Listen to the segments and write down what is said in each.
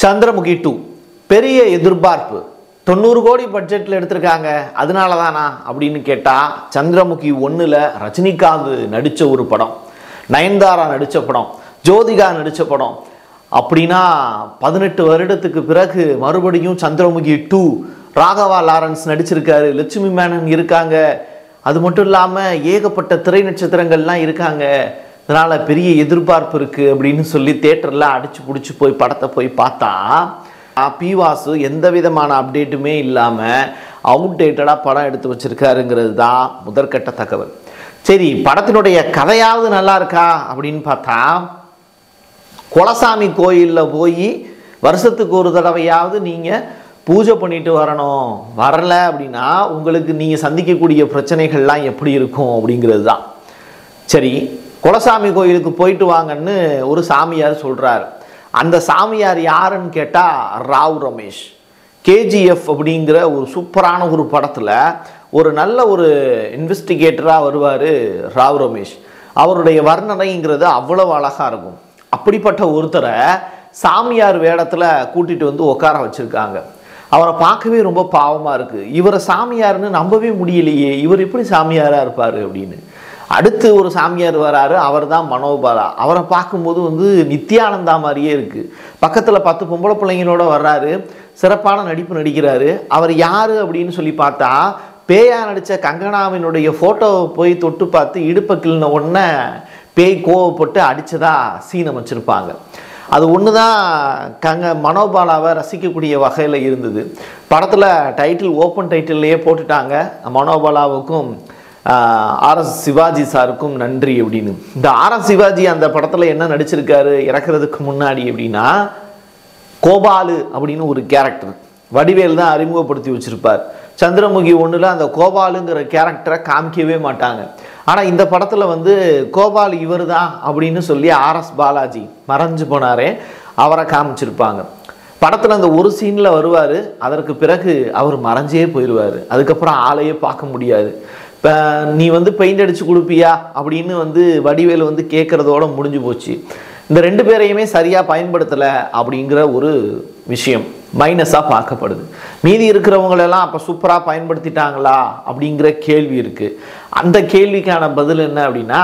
Chandramukhi two பெரிய எதிர்பார்ப்பு தொண்ணூறு கோடி பட்ஜெட்டில் எடுத்திருக்காங்க அதனால தானா அப்படின்னு கேட்டால் சந்திரமுகி ஒன்றில் ரஜினிகாந்த் நடித்த ஒரு படம் நயன்தாரா நடித்த படம் ஜோதிகா நடித்த படம் அப்படின்னா பதினெட்டு வருடத்துக்கு பிறகு மறுபடியும் சந்திரமுகி டூ ராகவா லாரன்ஸ் நடிச்சிருக்காரு லட்சுமி மேனன் இருக்காங்க அது மட்டும் இல்லாமல் ஏகப்பட்ட திரை நட்சத்திரங்கள்லாம் இருக்காங்க அதனால் பெரிய எதிர்பார்ப்பு இருக்குது அப்படின்னு சொல்லி தேட்டரில் அடிச்சு பிடிச்சி போய் படத்தை போய் பார்த்தா ஆ, பி வாசு எந்த விதமான அப்டேட்டுமே இல்லாமல் அவுடேட்டடாக படம் எடுத்து வச்சிருக்காருங்கிறது தான் முதற்கட்ட தகவல் சரி படத்தினுடைய கதையாவது நல்லா இருக்கா அப்படின்னு பார்த்தா குலசாமி கோயிலில் போய் வருஷத்துக்கு ஒரு தடவையாவது நீங்கள் பூஜை பண்ணிட்டு வரணும் வரல அப்படின்னா உங்களுக்கு நீங்கள் சந்திக்கக்கூடிய பிரச்சனைகள்லாம் எப்படி இருக்கும் அப்படிங்கிறது தான் சரி குலசாமி கோயிலுக்கு போயிட்டு வாங்கன்னு ஒரு சாமியார் சொல்கிறார் அந்த சாமியார் யாருன்னு கேட்டால் ராவ் ரமேஷ் கேஜிஎஃப் அப்படிங்கிற ஒரு சூப்பரான ஒரு படத்தில் ஒரு நல்ல ஒரு இன்வெஸ்டிகேட்டராக வருவார் ராவ் ரமேஷ் அவருடைய வர்ணனைங்கிறது அவ்வளவு அழகாக இருக்கும் அப்படிப்பட்ட ஒருத்தரை சாமியார் வேடத்தில் கூட்டிகிட்டு வந்து உட்கார வச்சுருக்காங்க அவரை பார்க்கவே ரொம்ப பாவமாக இருக்குது இவரை சாமியார்னு நம்பவே முடியலையே இவர் எப்படி சாமியாராக இருப்பார் அப்படின்னு அடுத்து ஒரு சாமியார் வராரு அவர் தான் மனோபாலா அவரை பார்க்கும்போது வந்து நித்யானந்தா மாதிரியே இருக்குது பக்கத்தில் பத்து பொம்பளை பிள்ளைங்களோட வர்றாரு சிறப்பான நடிப்பு நடிக்கிறாரு அவர் யார் அப்படின்னு சொல்லி பார்த்தா பேயா நடித்த கங்கனாவினுடைய ஃபோட்டோவை போய் தொட்டு பார்த்து இடுப்பை கிள்ன உடனே பேய் கோவப்பட்டு அடித்ததா சீனம் வச்சுருப்பாங்க அது ஒன்று தான் கங்க மனோபாலாவை ரசிக்கக்கூடிய வகையில் இருந்தது படத்தில் டைட்டில் ஓப்பன் டைட்டில்லையே போட்டுட்டாங்க மனோபாலாவுக்கும் ஆர்எஸ் சிவாஜி சாருக்கும் நன்றி அப்படின்னு இந்த ஆர்எஸ் சிவாஜி அந்த படத்தில் என்ன நடிச்சிருக்காரு இறக்குறதுக்கு முன்னாடி அப்படின்னா கோபாலு அப்படின்னு ஒரு கேரக்டர் வடிவேல் தான் அறிமுகப்படுத்தி வச்சிருப்பார் சந்திரமுகி ஒன்றில் அந்த கோபாலுங்கிற கேரக்டரை காமிக்கவே மாட்டாங்க ஆனால் இந்த படத்தில் வந்து கோபால் இவர் தான் அப்படின்னு சொல்லி ஆர்எஸ் பாலாஜி மறைஞ்சு போனாரே அவரை காமிச்சிருப்பாங்க படத்தில் அந்த ஒரு சீனில் வருவார் அதற்கு பிறகு அவர் மறைஞ்சே போயிடுவார் அதுக்கப்புறம் ஆளையே பார்க்க முடியாது இப்போ நீ வந்து பெயிண்ட் அடித்து கொடுப்பியா அப்படின்னு வந்து வடிவேல் வந்து கேட்குறதோட முடிஞ்சு போச்சு இந்த ரெண்டு பேரையுமே சரியாக பயன்படுத்தலை அப்படிங்கிற ஒரு விஷயம் மைனஸாக பார்க்கப்படுது மீதி இருக்கிறவங்களெல்லாம் அப்போ சூப்பராக பயன்படுத்திட்டாங்களா அப்படிங்கிற கேள்வி இருக்குது அந்த கேள்விக்கான பதில் என்ன அப்படின்னா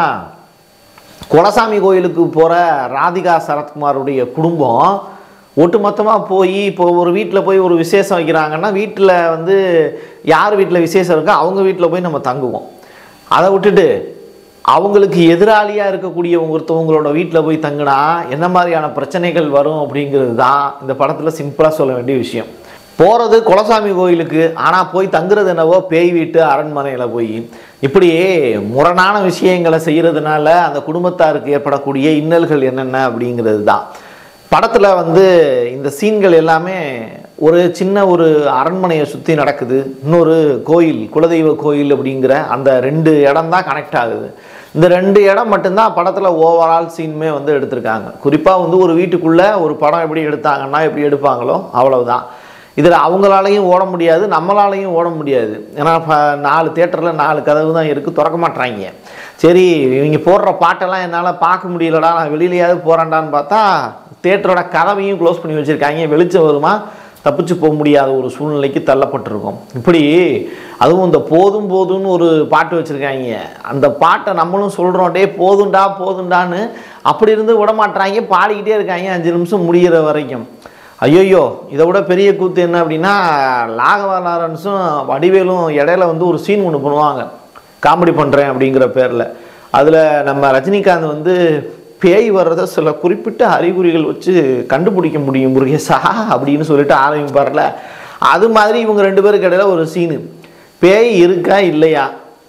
குலசாமி கோயிலுக்கு போகிற ராதிகா சரத்குமாருடைய குடும்பம் ஒட்டுமொத்தமாக போய் இப்போ ஒரு வீட்டில் போய் ஒரு விசேஷம் வைக்கிறாங்கன்னா வீட்டில் வந்து யார் வீட்டில் விசேஷம் இருக்கோ அவங்க வீட்டில் போய் நம்ம தங்குவோம் அதை விட்டுட்டு அவங்களுக்கு எதிராளியாக இருக்கக்கூடிய ஒருத்தவங்களோட வீட்டில் போய் தங்கினா என்ன மாதிரியான பிரச்சனைகள் வரும் அப்படிங்கிறது தான் இந்த படத்தில் சிம்பிளாக சொல்ல வேண்டிய விஷயம் போகிறது குலசாமி கோயிலுக்கு ஆனால் போய் தங்குறது என்னவோ பேய் வீட்டு அரண்மனையில் போய் இப்படி முரணான விஷயங்களை செய்கிறதுனால அந்த குடும்பத்தாருக்கு ஏற்படக்கூடிய இன்னல்கள் என்னென்ன அப்படிங்கிறது தான் படத்தில் வந்து இந்த சீன்கள் எல்லாமே ஒரு சின்ன ஒரு அரண்மனையை சுற்றி நடக்குது இன்னொரு கோயில் குலதெய்வ கோயில் அப்படிங்கிற அந்த ரெண்டு இடம் தான் கனெக்ட் ஆகுது இந்த ரெண்டு இடம் மட்டும்தான் படத்தில் ஓவரால் சீனுமே வந்து எடுத்திருக்காங்க குறிப்பாக வந்து ஒரு வீட்டுக்குள்ளே ஒரு படம் எப்படி எடுத்தாங்கன்னா எப்படி எடுப்பாங்களோ அவ்வளவுதான் இதில் அவங்களாலையும் ஓட முடியாது நம்மளாலையும் ஓட முடியாது ஏன்னா இப்போ நாலு தேட்டரில் நாலு கதவு தான் இருக்குது திறக்க மாட்றாங்க சரி இவங்க போடுற பாட்டெல்லாம் என்னால் பார்க்க முடியலடா நான் வெளியிலையாவது போகிறேன்டான்னு பார்த்தா தேட்டரோட கதவையும் க்ளோஸ் பண்ணி வச்சுருக்காங்க வெளிச்சம் வருமா தப்பிச்சு போக முடியாத ஒரு சூழ்நிலைக்கு தள்ளப்பட்டிருக்கோம் இப்படி அதுவும் இந்த போதும் போதும்னு ஒரு பாட்டு வச்சுருக்காங்க அந்த பாட்டை நம்மளும் சொல்கிறோம் டே போதும்டா போதும்டான்னு அப்படி இருந்து விட மாட்றாங்க பாடிக்கிட்டே இருக்காங்க அஞ்சு நிமிஷம் முடிகிற வரைக்கும் ஐயோயோ இதை விட பெரிய கூத்து என்ன அப்படின்னா லாகவா லாரன்ஸும் வடிவேலும் இடையில வந்து ஒரு சீன் ஒன்று பண்ணுவாங்க காமெடி பண்ணுறேன் அப்படிங்கிற பேரில் அதில் நம்ம ரஜினிகாந்த் வந்து பேய் வர்றத சில குறிப்பிட்ட அறிகுறிகள் வச்சு கண்டுபிடிக்க முடியும் முருகேசா அப்படின்னு சொல்லிட்டு ஆரம்பிப்பார்ல அது மாதிரி இவங்க ரெண்டு பேருக்கு இடையில ஒரு சீனு பேய் இருக்கா இல்லையா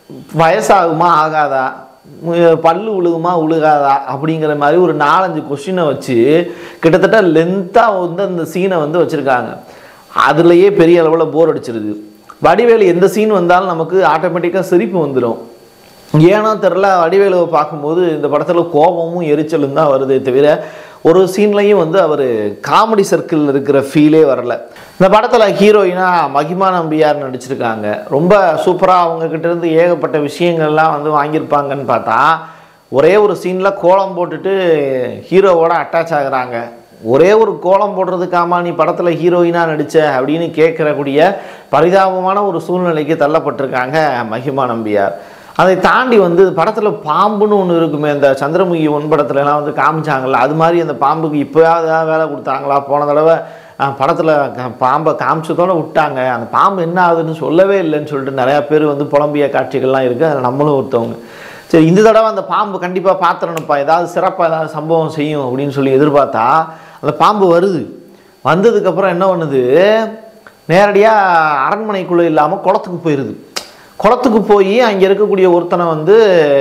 வயசாகுமா ஆகாதா உ- பல்லு உழுகுமா உழுகாதா அப்படிங்கிற மாதிரி ஒரு நாலஞ்சு கொஷினை வச்சு கிட்டத்தட்ட லென்த்தாக வந்து அந்த சீனை வந்து வச்சுருக்காங்க அதுலேயே பெரிய அளவில் போர் அடிச்சிருது வடிவேலு எந்த சீன் வந்தாலும் நமக்கு ஆட்டோமேட்டிக்காக சிரிப்பு வந்துடும் ஏனோ தெரில வடிவேலுவை பார்க்கும்போது இந்த படத்தில் கோபமும் எரிச்சலும் தான் வருதே தவிர ஒரு சீன்லையும் வந்து அவர் காமெடி சர்க்கிள் இருக்கிற ஃபீலே வரல இந்த படத்தில் ஹீரோயினா மகிமா நம்பியார் நடிச்சிருக்காங்க ரொம்ப சூப்பராக அவங்க கிட்ட இருந்து ஏகப்பட்ட விஷயங்கள்லாம் வந்து வாங்கியிருப்பாங்கன்னு பார்த்தா ஒரே ஒரு சீனில் கோலம் போட்டுட்டு ஹீரோவோட அட்டாச் ஆகுறாங்க ஒரே ஒரு கோலம் போடுறதுக்காமா நீ படத்தில் ஹீரோயினாக நடித்த அப்படின்னு கேட்கறக்கூடிய பரிதாபமான ஒரு சூழ்நிலைக்கு தள்ளப்பட்டிருக்காங்க மகிமா நம்பியார் அதை தாண்டி வந்து படத்தில் பாம்புன்னு ஒன்று இருக்குமே இந்த சந்திரமுகி ஒன் படத்துலலாம் வந்து காமிச்சாங்கல்ல அது மாதிரி அந்த பாம்புக்கு இப்போயாவது ஏதாவது வேலை கொடுத்தாங்களா போன தடவை படத்தில் பாம்பை காமிச்சதோட விட்டாங்க அந்த பாம்பு என்ன ஆகுதுன்னு சொல்லவே இல்லைன்னு சொல்லிட்டு நிறையா பேர் வந்து புலம்பிய காட்சிகள்லாம் இருக்குது அதில் நம்மளும் ஒருத்தவங்க சரி இந்த தடவை அந்த பாம்பு கண்டிப்பாக பார்த்துடணும்ப்பா ஏதாவது சிறப்பாக ஏதாவது சம்பவம் செய்யும் அப்படின்னு சொல்லி எதிர்பார்த்தா அந்த பாம்பு வருது வந்ததுக்கப்புறம் என்ன பண்ணுது நேரடியாக அரண்மனைக்குள்ளே இல்லாமல் குளத்துக்கு போயிடுது குளத்துக்கு போய் அங்கே இருக்கக்கூடிய ஒருத்தனை வந்து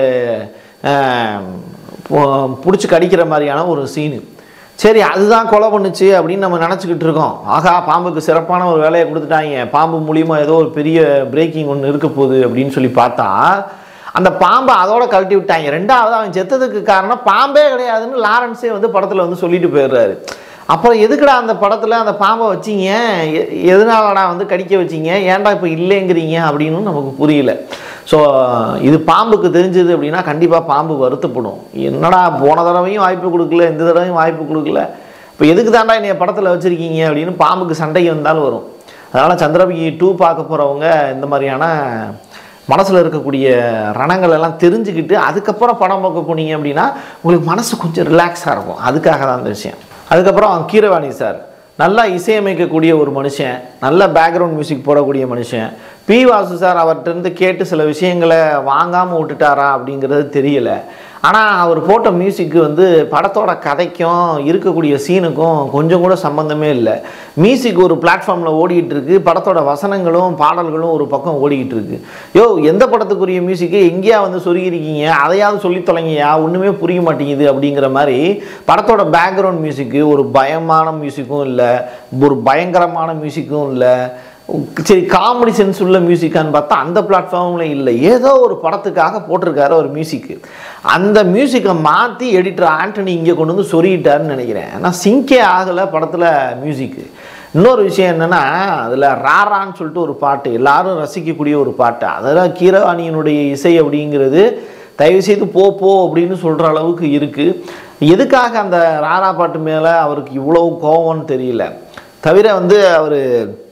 பிடிச்சி கடிக்கிற மாதிரியான ஒரு சீனு சரி அதுதான் கொலை பண்ணுச்சு அப்படின்னு நம்ம நினச்சிக்கிட்டு இருக்கோம் ஆகா பாம்புக்கு சிறப்பான ஒரு வேலையை கொடுத்துட்டாங்க பாம்பு மூலியமா ஏதோ ஒரு பெரிய பிரேக்கிங் ஒன்று இருக்க போகுது அப்படின்னு சொல்லி பார்த்தா அந்த பாம்பை அதோட கழட்டி விட்டாங்க ரெண்டாவது அவன் செத்ததுக்கு காரணம் பாம்பே கிடையாதுன்னு லாரன்ஸே வந்து படத்தில் வந்து சொல்லிட்டு போயிடுறாரு அப்புறம் எதுக்குடா அந்த படத்தில் அந்த பாம்பை வச்சீங்க எ- எதனாலடா வந்து கடிக்க வச்சீங்க ஏன்டா இப்போ இல்லைங்கிறீங்க அப்படின்னு நமக்கு புரியல ஸோ இது பாம்புக்கு தெரிஞ்சது அப்படின்னா கண்டிப்பாக பாம்பு வருத்தப்படும் என்னடா போன தடவையும் வாய்ப்பு கொடுக்கல இந்த தடவையும் வாய்ப்பு கொடுக்கல இப்போ எதுக்கு தாண்டா என்னைய படத்தில் வச்சுருக்கீங்க அப்படின்னு பாம்புக்கு சண்டைக்கு வந்தாலும் வரும் அதனால் சந்திரமுகி டூ பார்க்க போகிறவங்க இந்த மாதிரியான மனசில் இருக்கக்கூடிய ரணங்கள் எல்லாம் தெரிஞ்சுக்கிட்டு அதுக்கப்புறம் படம் பார்க்க போனீங்க அப்படின்னா உங்களுக்கு மனசு கொஞ்சம் ரிலாக்ஸாக இருக்கும் அதுக்காக தான் அந்த விஷயம் அதுக்கப்புறம் கீரவாணி சார் நல்லா இசையமைக்கக்கூடிய ஒரு மனுஷன் நல்ல பேக்ரவுண்ட் மியூசிக் போடக்கூடிய மனுஷன் பி வாசு சார் அவர்கிட்ட இருந்து கேட்டு சில விஷயங்களை வாங்காமல் விட்டுட்டாரா அப்படிங்கிறது தெரியல ஆனால் அவர் போட்ட மியூசிக்கு வந்து படத்தோட கதைக்கும் இருக்கக்கூடிய சீனுக்கும் கொஞ்சம் கூட சம்மந்தமே இல்லை மியூசிக் ஒரு பிளாட்ஃபார்மில் ஓடிக்கிட்டு இருக்கு படத்தோட வசனங்களும் பாடல்களும் ஒரு பக்கம் ஓடிக்கிட்டு இருக்கு யோ எந்த படத்துக்குரிய மியூசிக்கு எங்கேயா வந்து சொருகிருக்கீங்க அதையாவது சொல்லி தொலைங்கயா ஒன்றுமே புரிய மாட்டேங்குது அப்படிங்கிற மாதிரி படத்தோட பேக்ரவுண்ட் மியூசிக்கு ஒரு பயமான மியூசிக்கும் இல்லை ஒரு பயங்கரமான மியூசிக்கும் இல்லை சரி காமெடி சென்ஸ் உள்ள மியூசிக்கான்னு பார்த்தா அந்த பிளாட்ஃபார்மில் இல்லை ஏதோ ஒரு படத்துக்காக போட்டிருக்காரு ஒரு மியூசிக்கு அந்த மியூசிக்கை மாற்றி எடிட்டர் ஆண்டனி இங்கே கொண்டு வந்து சொருகிட்டாருன்னு நினைக்கிறேன் ஆனால் சிங்கே ஆகலை படத்தில் மியூசிக்கு இன்னொரு விஷயம் என்னென்னா அதில் ராரான்னு சொல்லிட்டு ஒரு பாட்டு எல்லாரும் ரசிக்கக்கூடிய ஒரு பாட்டு அதெல்லாம் கீரவாணியினுடைய இசை அப்படிங்கிறது தயவுசெய்து போ போ அப்படின்னு சொல்கிற அளவுக்கு இருக்குது எதுக்காக அந்த ராரா பாட்டு மேலே அவருக்கு இவ்வளவு கோவம்னு தெரியல தவிர வந்து அவர்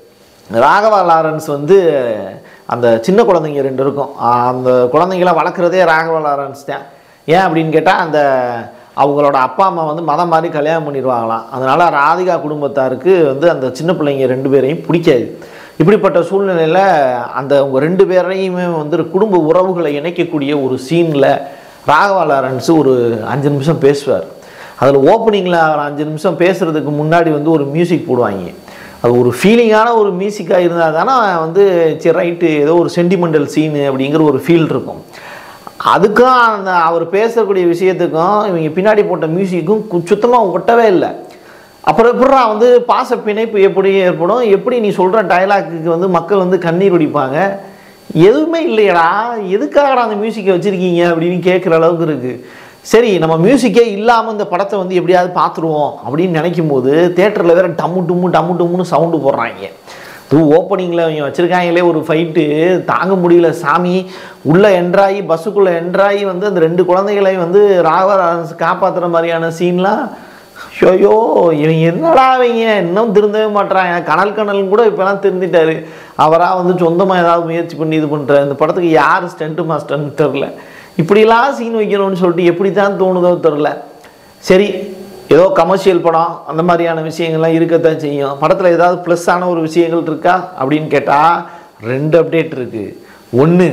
ராகவா லாரன்ஸ் வந்து அந்த சின்ன குழந்தைங்க ரெண்டு இருக்கும் அந்த குழந்தைங்கள வளர்க்குறதே ராகவா லாரன்ஸ் தான் ஏன் அப்படின்னு கேட்டால் அந்த அவங்களோட அப்பா அம்மா வந்து மதம் மாதிரி கல்யாணம் பண்ணிடுவாங்களாம் அதனால் ராதிகா குடும்பத்தாருக்கு வந்து அந்த சின்ன பிள்ளைங்க ரெண்டு பேரையும் பிடிக்காது இப்படிப்பட்ட சூழ்நிலையில் அந்த அவங்க ரெண்டு பேரையுமே வந்து குடும்ப உறவுகளை இணைக்கக்கூடிய ஒரு சீனில் ராகவா லாரன்ஸ் ஒரு அஞ்சு நிமிஷம் பேசுவார் அதில் ஓப்பனிங்கில் ஒரு அஞ்சு நிமிஷம் பேசுகிறதுக்கு முன்னாடி வந்து ஒரு மியூசிக் போடுவாங்க அது ஒரு ஃபீலிங்கான ஒரு மியூசிக்காக இருந்தால் தானே வந்து சரி ரைட்டு ஏதோ ஒரு சென்டிமெண்டல் சீனு அப்படிங்கிற ஒரு ஃபீல் இருக்கும் அதுக்கும் அந்த அவர் பேசக்கூடிய விஷயத்துக்கும் இவங்க பின்னாடி போட்ட மியூசிக்கும் சுத்தமாக ஒட்டவே இல்லை அப்புறம் எப்படா வந்து பாச பிணைப்பு எப்படி ஏற்படும் எப்படி நீ சொல்கிற டயலாக்கு வந்து மக்கள் வந்து கண்ணீர் வடிப்பாங்க எதுவுமே இல்லையடா எதுக்காகடா அந்த மியூசிக்கை வச்சுருக்கீங்க அப்படின்னு கேட்குற அளவுக்கு இருக்குது சரி நம்ம மியூசிக்கே இல்லாமல் இந்த படத்தை வந்து எப்படியாவது பார்த்துருவோம் அப்படின்னு நினைக்கும் போது தேட்டரில் வேற டம்மு டும்மு டம்மு டும்முன்னு சவுண்டு போடுறாங்க இது ஓப்பனிங்கில் அவங்க வச்சுருக்காங்களே ஒரு ஃபைட்டு தாங்க முடியல சாமி உள்ளே என்ட்ராகி பஸ்ஸுக்குள்ளே என்ட்ராகி வந்து அந்த ரெண்டு குழந்தைகளையும் வந்து ராகவ காப்பாற்றுற மாதிரியான சீன்லாம் ஐயோ இவங்க என்னடா அவங்க இன்னும் திருந்தவே மாட்றாங்க கனல் கனல் கூட இப்போலாம் திருந்திட்டாரு அவராக வந்து சொந்தமாக ஏதாவது முயற்சி பண்ணி இது பண்ணுறாரு இந்த படத்துக்கு யார் ஸ்டண்ட்டு மாஸ்டர்னு தெரில இப்படிலாம் சீன் வைக்கணும்னு சொல்லிட்டு எப்படி தான் தோணுதோ தெரில சரி ஏதோ கமர்ஷியல் படம் அந்த மாதிரியான விஷயங்கள்லாம் இருக்கத்தான் செய்யும் படத்தில் ஏதாவது ப்ளஸ்ஸான ஒரு விஷயங்கள் இருக்கா அப்படின்னு கேட்டால் ரெண்டு அப்டேட் இருக்குது ஒன்று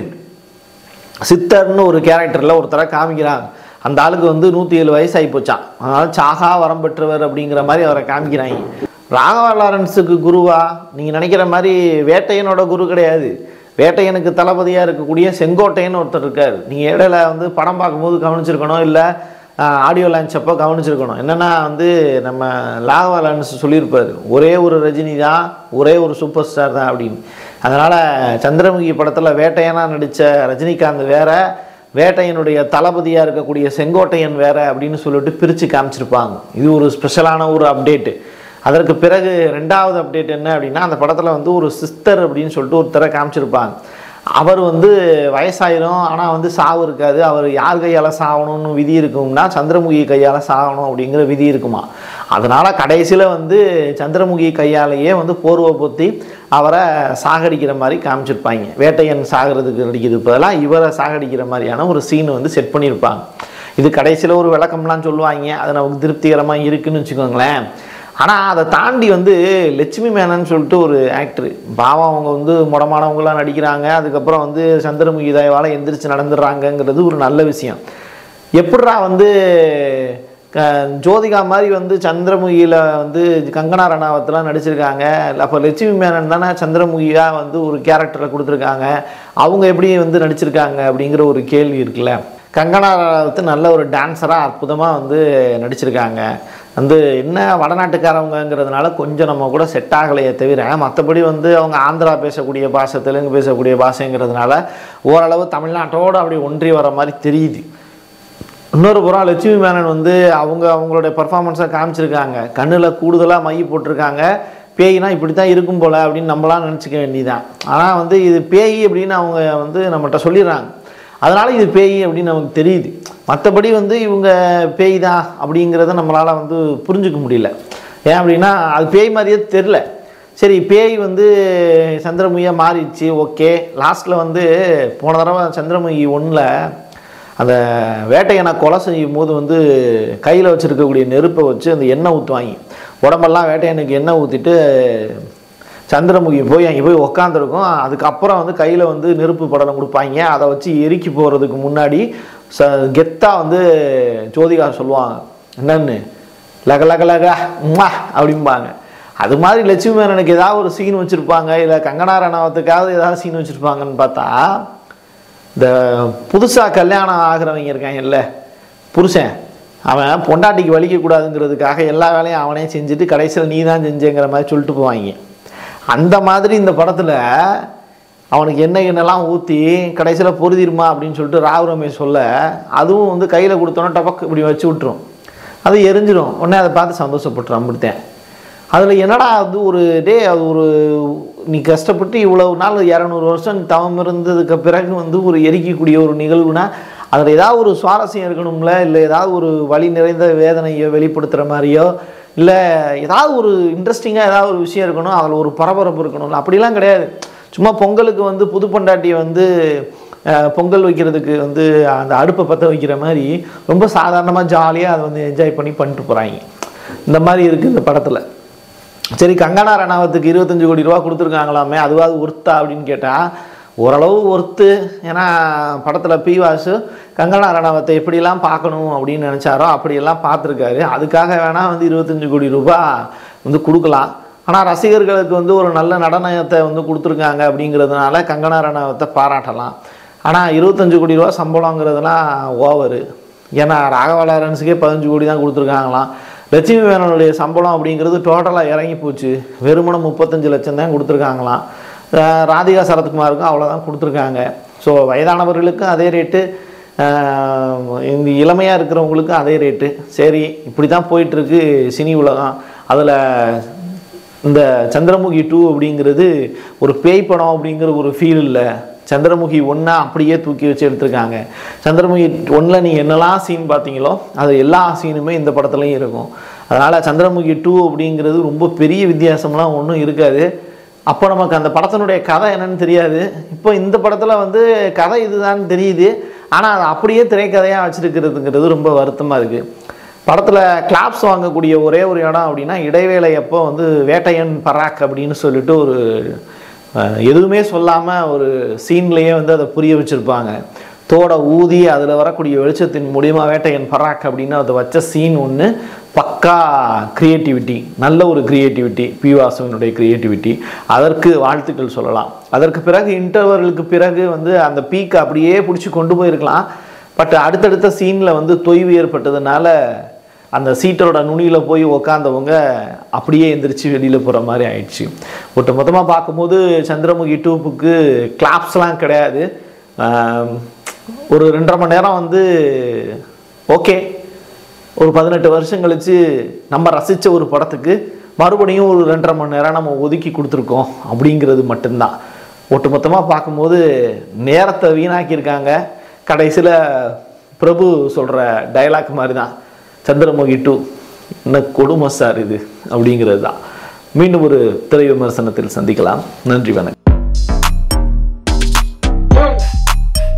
சித்தர்னு ஒரு கேரக்டரில் ஒருத்தரை காமிக்கிறாங்க அந்த ஆளுக்கு வந்து நூற்றி ஏழு வயசாகி போச்சான் அதனால் சாகா வரம் பெற்றவர் அப்படிங்கிற மாதிரி அவரை காமிக்கிறாங்க ராகவா லாரன்ஸுக்கு குருவா நீங்கள் நினைக்கிற மாதிரி வேட்டையனோட குரு கிடையாது வேட்டையனுக்கு தளபதியாக இருக்கக்கூடிய செங்கோட்டையன் ஒருத்தர் இருக்கார் நீங்கள் இடையில வந்து படம் பார்க்கும்போது கவனிச்சிருக்கணும் இல்லை ஆடியோ லான்ச் அப்போ கவனிச்சிருக்கணும் என்னென்னா வந்து நம்ம ராகவா லாரன்ஸ் சொல்லியிருப்பார் ஒரே ஒரு ரஜினி தான் ஒரே ஒரு சூப்பர் ஸ்டார் தான் அப்படின்னு அதனால் சந்திரமுகி படத்தில் வேட்டையனாக நடித்த ரஜினிகாந்த் வேற வேட்டையனுடைய தளபதியாக இருக்கக்கூடிய செங்கோட்டையன் வேற அப்படின்னு சொல்லிட்டு பிரித்து காமிச்சிருப்பாங்க இது ஒரு ஸ்பெஷலான ஒரு அப்டேட்டு அதற்கு பிறகு ரெண்டாவது அப்டேட் என்ன அப்படின்னா அந்த படத்தில் வந்து ஒரு சிஸ்டர் அப்படின்னு சொல்லிட்டு ஒருத்தரை காமிச்சிருப்பாங்க அவர் வந்து வயசாயிரும் ஆனால் வந்து சாவு இருக்காது அவர் யார் கையால் சாகணும்னு விதி இருக்கும்னா சந்திரமுகி கையால் சாகணும் அப்படிங்கிற விதி இருக்குமா அதனால் கடைசியில் வந்து சந்திரமுகி கையாலேயே வந்து போர்வை பொத்தி அவரை சாகடிக்கிற மாதிரி காமிச்சிருப்பாங்க வேட்டையன் சாகிறதுக்கு நடிக்கிறது பதிலாக இவரை சாகடிக்கிற மாதிரியான ஒரு சீன் வந்து செட் பண்ணியிருப்பாங்க இது கடைசியில் ஒரு விளக்கம்லாம் சொல்லுவாங்க அது நமக்கு திருப்திகரமாக இருக்குன்னு வச்சுக்கோங்களேன் ஆனால் அதை தாண்டி வந்து லட்சுமி மேனன் சொல்லிட்டு ஒரு ஆக்டர் பாவம் அவங்க வந்து முடமானவங்களாம் நடிக்கிறாங்க அதுக்கப்புறம் வந்து சந்திரமுகி தயவால் எந்திரிச்சு நடந்துடுறாங்கங்கிறது ஒரு நல்ல விஷயம் எப்படிரா வந்து க- ஜோதிகா மாதிரி வந்து சந்திரமுகியில் வந்து கங்கனா ரணாவத்லாம் நடிச்சிருக்காங்க அப்போ லட்சுமி மேனன் தானே சந்திரமுகியாக வந்து ஒரு கேரக்டரை கொடுத்துருக்காங்க அவங்க எப்படி வந்து நடிச்சிருக்காங்க அப்படிங்கிற ஒரு கேள்வி இருக்குல்ல கங்கனா ரணாவத் நல்ல ஒரு டான்ஸராக அற்புதமாக வந்து நடிச்சிருக்காங்க வந்து என்ன வடநாட்டுக்காரவங்கங்கிறதுனால கொஞ்சம் நம்ம கூட செட் ஆகலையே தவிர மற்றபடி வந்து அவங்க ஆந்திரா பேசக்கூடிய பாஷை தெலுங்கு பேசக்கூடிய பாஷைங்கிறதுனால ஓரளவு தமிழ்நாட்டோடு அப்படி ஒன்றி வர மாதிரி தெரியுது இன்னொரு புறம் லட்சுமி மேனன் வந்து அவங்க அவங்களுடைய பர்ஃபார்மன்ஸை காமிச்சிருக்காங்க கண்ணில் கூடுதலாக மை போட்டிருக்காங்க பேய்னா இப்படி தான் இருக்கும் போல் அப்படின்னு நம்மளாம் நினச்சிக்க வேண்டியதான் ஆனால் வந்து இது பேய் அப்படின்னு அவங்க வந்து நம்மகிட்ட சொல்லிடுறாங்க அதனால் இது பேய் அப்படின்னு நமக்கு தெரியுது மற்றபடி வந்து இவங்க பேய் தான் அப்படிங்கிறத நம்மளால் வந்து புரிஞ்சுக்க முடியல ஏன் அப்படின்னா அது பேய் மாதிரியே தெரில சரி பேய் வந்து சந்திரமுகியாக மாறிடுச்சு ஓகே லாஸ்ட்டில் வந்து போன தடவை சந்திரமுகி ஒன்றில் அந்த வேட்டையனை கொலை செய்யும் போது வந்து கையில் வச்சுருக்கக்கூடிய நெருப்பை வச்சு அந்த எண்ணெய் ஊற்றுவாங்க உடம்பெல்லாம் வேட்டையனுக்கு எண்ணெய் ஊற்றிட்டு சந்திரமுகி போய் அங்கே போய் உக்காந்துருக்கும் அதுக்கப்புறம் வந்து கையில் வந்து நெருப்பு படலம் கொடுப்பாங்க அதை வச்சு எரிக்கி போகிறதுக்கு முன்னாடி ச கெத்தாக வந்து ஜோதிகா சொல்லுவாங்க என்னன்னு லக லக லக உம்மா அப்படிம்பாங்க அது மாதிரி லட்சுமி மேனனுக்கு ஏதாவது ஒரு சீன் வச்சுருப்பாங்க இல்லை கங்கனா ரணாவத்துக்காவது ஏதாவது சீன் வச்சுருப்பாங்கன்னு பார்த்தா இந்த புதுசாக கல்யாணம் ஆகிறவங்க இருக்காங்கல்ல புருஷன் அவன் பொண்டாட்டிக்கு வலிக்கக்கூடாதுங்கிறதுக்காக எல்லா வேலையும் அவனே செஞ்சுட்டு கடைசியில் நீ தான் செஞ்சேங்கிற மாதிரி சொல்லிட்டு போவாங்க அந்த மாதிரி இந்த படத்தில் அவனுக்கு எண்ணெய் எண்ணெய்லாம் ஊற்றி கடைசியில் பொருதிருமா அப்படின்னு சொல்லிட்டு ராவ் ரமேஷ் சொல்ல அதுவும் வந்து கையில் கொடுத்தோன்னே டபக் இப்படி வச்சு விட்ரும் அது எரிஞ்சிடும் உடனே அதை பார்த்து சந்தோஷப்பட்டுரும் அப்படித்தான் அதில் என்னடா அது ஒரு டே அது ஒரு நீ கஷ்டப்பட்டு இவ்வளவு நாள் இரநூறு வருஷம் நீ தவம் இருந்ததுக்கு பிறகு வந்து ஒரு எரிக்கக்கூடிய ஒரு நிகழ்வுனா அதில் ஏதாவது ஒரு சுவாரஸ்யம் இருக்கணும்ல இல்லை ஏதாவது ஒரு வழி நிறைந்த வேதனையோ வெளிப்படுத்துகிற மாதிரியோ இல்லை ஏதாவது ஒரு இன்ட்ரெஸ்டிங்காக ஏதாவது ஒரு விஷயம் இருக்கணும் அதில் ஒரு பரபரப்பு இருக்கணும்ல அப்படிலாம் கிடையாது சும்மா பொங்கலுக்கு வந்து புது பொண்டாட்டியை வந்து அஹ், பொங்கல் வைக்கிறதுக்கு வந்து அந்த அடுப்பை பற்ற வைக்கிற மாதிரி ரொம்ப சாதாரணமாக ஜாலியாக அதை வந்து என்ஜாய் பண்ணி பண்ணிட்டு போகிறாங்க இந்த மாதிரி இருக்குது இந்த படத்தில் சரி கங்கனா ரணாவத்துக்கு இருபத்தஞ்சு கோடி ரூபா கொடுத்துருக்காங்களாமே அதுவாது ஒர்த்தா அப்படின்னு கேட்டால் ஓரளவு ஒர்த்து ஏன்னா படத்தில் பி வாசு கங்கனா ரணாவத்தை எப்படிலாம் பார்க்கணும் அப்படின்னு நினச்சாரோ அப்படியெல்லாம் பார்த்துருக்காரு அதுக்காக வேணால் வந்து இருபத்தஞ்சு கோடி ரூபா வந்து கொடுக்கலாம் ஆனால் ரசிகர்களுக்கு வந்து ஒரு நல்ல நடனத்தை வந்து கொடுத்துருக்காங்க அப்படிங்கிறதுனால கங்கனா ரணாவத்தை பாராட்டலாம் ஆனால் இருபத்தஞ்சு கோடி ரூபா சம்பளங்கிறதுலாம் ஓவரு ஏன்னா ராகவா லாரன்ஸுக்கே பதினஞ்சு கோடி தான் கொடுத்துருக்காங்களாம் லட்சுமி மேனனுடைய சம்பளம் அப்படிங்கிறது டோட்டலாக இறங்கி போச்சு வெறுமனை முப்பத்தஞ்சு லட்சம் தான் கொடுத்துருக்காங்களாம் அஹ் ராதிகா சரத்குமாருக்கும் அவ்வளோதான் கொடுத்துருக்காங்க ஸோ வயதானவர்களுக்கும் அதே ரேட்டு இந்த இளமையாக இருக்கிறவங்களுக்கும் அதே ரேட்டு சரி இப்படி தான் போயிட்டுருக்கு சினி உலகம் அதில் இந்த சந்திரமுகி டூ அப்படிங்கிறது ஒரு பேய் படம் அப்படிங்கிற ஒரு ஃபீல் இல்லை சந்திரமுகி ஒன்றா அப்படியே தூக்கி வச்சு எடுத்திருக்காங்க சந்திரமுகி ஒன்றில் நீங்கள் என்னெல்லாம் சீன் பார்த்தீங்களோ அது எல்லா சீனுமே இந்த படத்துலையும் இருக்கும் அதனால் சந்திரமுகி டூ அப்படிங்கிறது ரொம்ப பெரிய வித்தியாசம்லாம் ஒன்றும் இருக்காது அப்போ நமக்கு அந்த படத்தினுடைய கதை என்னன்னு தெரியாது இப்போ இந்த படத்தில் வந்து கதை இதுதான் தெரியுது ஆனால் அதை அப்படியே திரைக்கதையாக வச்சுருக்கிறதுங்கிறது ரொம்ப வருத்தமாக இருக்குது படத்தில் கிளாப்ஸ் வாங்கக்கூடிய ஒரே ஒரு இடம் அப்படின்னா இடைவேளை அப்போ வந்து வேட்டையன் பராக் அப்படின்னு சொல்லிட்டு ஒரு அஹ், எதுவுமே சொல்லாமல் ஒரு சீன்லேயே வந்து அதை புரிய வச்சுருப்பாங்க தோட ஊதி அதில் வரக்கூடிய வெளிச்சத்தின் மூலியமா வேட்டையன் பராக் அப்படின்னு அதை வச்ச சீன் ஒன்று பக்கா கிரியேட்டிவிட்டி நல்ல ஒரு கிரியேட்டிவிட்டி பி வாசுவனுடைய கிரியேட்டிவிட்டி அதற்கு வாழ்த்துக்கள் சொல்லலாம் அதற்கு பிறகு இன்டர்வலுக்கு பிறகு வந்து அந்த பீக்கை அப்படியே பிடிச்சி கொண்டு போயிருக்கலாம் பட் அடுத்தடுத்த சீனில் வந்து தொய்வு ஏற்பட்டதுனால அந்த சீட்டோட நுனியில் போய் உக்காந்தவங்க அப்படியே எந்திரிச்சு வெளியில் போகிற மாதிரி ஆயிடுச்சு ஒட்டு மொத்தமாக பார்க்கும்போது சந்திரமுகி டூப்புக்கு கிளாப்ஸ்லாம் கிடையாது ஆம், ஒரு ரெண்டரை மணி நேரம் வந்து ஓகே ஒரு பதினெட்டு வருஷம் கழிச்சு நம்ம ரசித்த ஒரு படத்துக்கு மறுபடியும் ஒரு ரெண்டரை மணி நேரம் நம்ம ஒதுக்கி கொடுத்துருக்கோம் அப்படிங்கிறது மட்டும்தான் ஒட்டுமொத்தமாக பார்க்கும்போது நேரத்தை வீணாக்கியிருக்காங்க கடைசியில் பிரபு சொல்கிற டயலாக் மாதிரி தான் சந்திரமுகி டூ என்ன கொடுமை சார் இது அப்படிங்கிறது தான் மீண்டும் ஒரு திரை விமர்சனத்தில் சந்திக்கலாம் நன்றி வணக்கம்